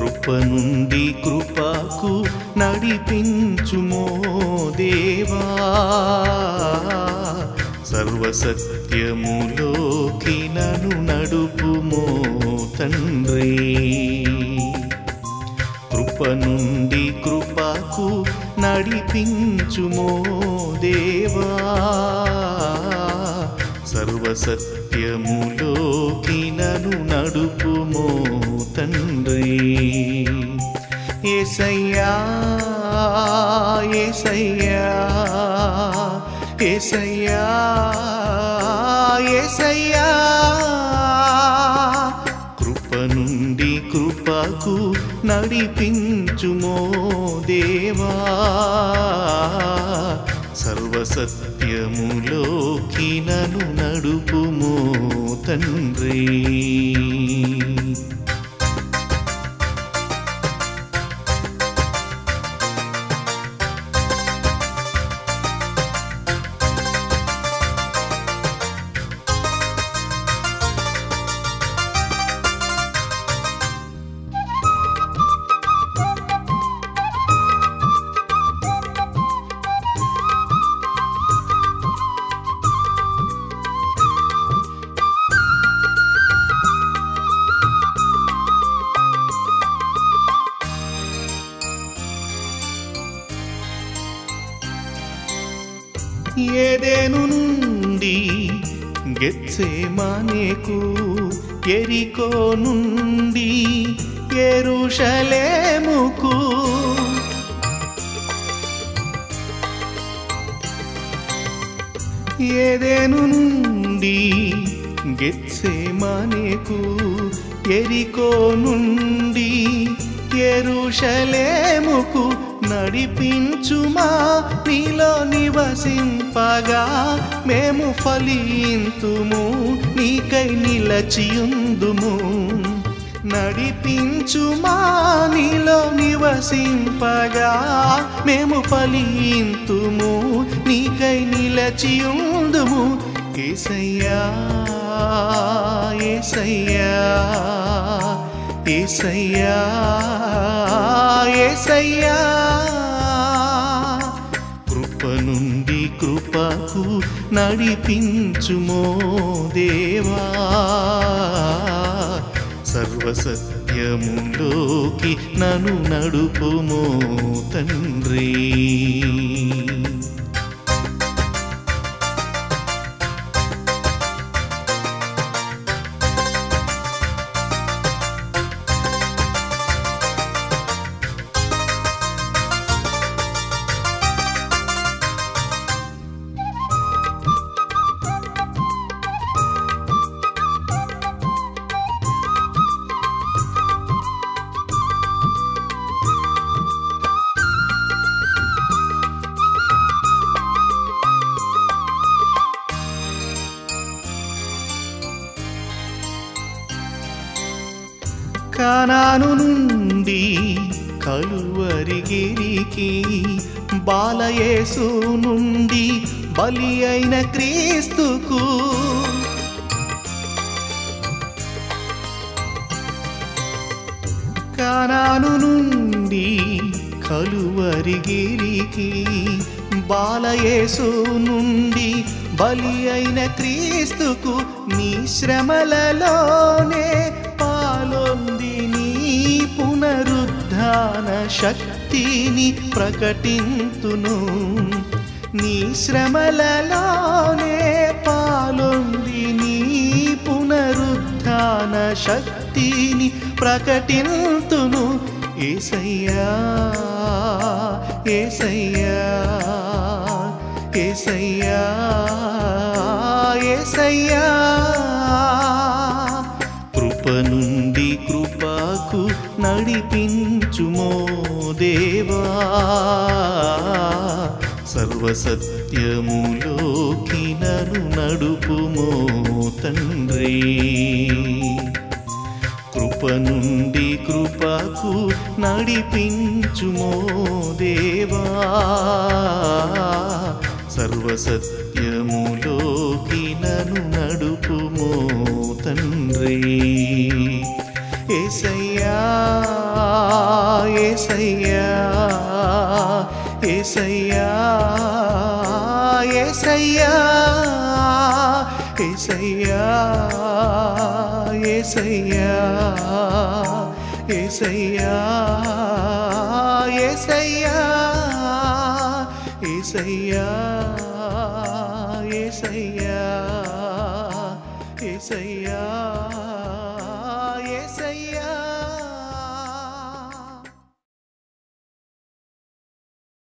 కృప నుండి కృపకు నడిపించుమో దేవా సర్వసత్యములోకి నన్ను నడుపుమో తండ్రి కృప నుండి కృపకు నడిపించుమో దేవా సర్వసత్యములోకి నన్ను నడుపుమో తండ్రి ఏసయ్యా ఏసయ్యా ఏసయ్యా ఏసయ్యా కృప నుండి కృపకు నడిపించుమో దేవా సర్వసత్యములోకి నన్ను నడుపుమో తండ్రి ఏదేను నుండి గెత్సేమానేకు ఎరికో నుండి ఎరుషలేముకు ఏదేను నుండి గెత్సేమానేకు ఎరికో నుండి ఎరుషలేముకు నడిపించుమా నీలో నివసింపగా మేము ఫలింతుము నీకై నిలచియుందుము నడిపించుమా నీలో నివసింపగా మేము ఫలింతుము నీకై నిలచియుందుము ఏసయ్యా ఏసయ్యా ఏసయ్యా ఏసయ్యా కృప నుండి కృపకు నడిపించుమో దేవా సర్వసత్యములోకి నన్ను నడుపుమో తండ్రి కానాను నుండి కలువరిగిరికి బాలయేసు నుండి బలి అయిన క్రీస్తుకు కానాను నుండి కలువరిగిరికి బాలయేసు నుండి బలి అయిన క్రీస్తుకు నీ శ్రమలలోనే పాలొంది నీ పునరుద్ధాన శక్తిని ప్రకటింతును నీ శ్రమలలోనే పాలొంది నీ పునరుద్ధాన శక్తిని ప్రకటింతును ఏసయ్యా ఏసయ్యా ఏసయ్యా ఏసయ్యా కృప నుండి కృపకు నడిపించుమో దేవా సర్వసత్యములోకి నన్ను నడుపుమో తండ్రి కృప నుండి కృపకు నడిపించుమో దేవా సర్వసత్యములోకి నన్ను నడుపుమో తండ్రి ఏసయ్యా ఏసయ్యా ఏసయ్యా ఏసయ్యా ఏసయ్యా ఏసయ్యా ఏసయ్యా ఏసయ్యా ఏసయ్యా ఏసయ్యా ఏసయ్యా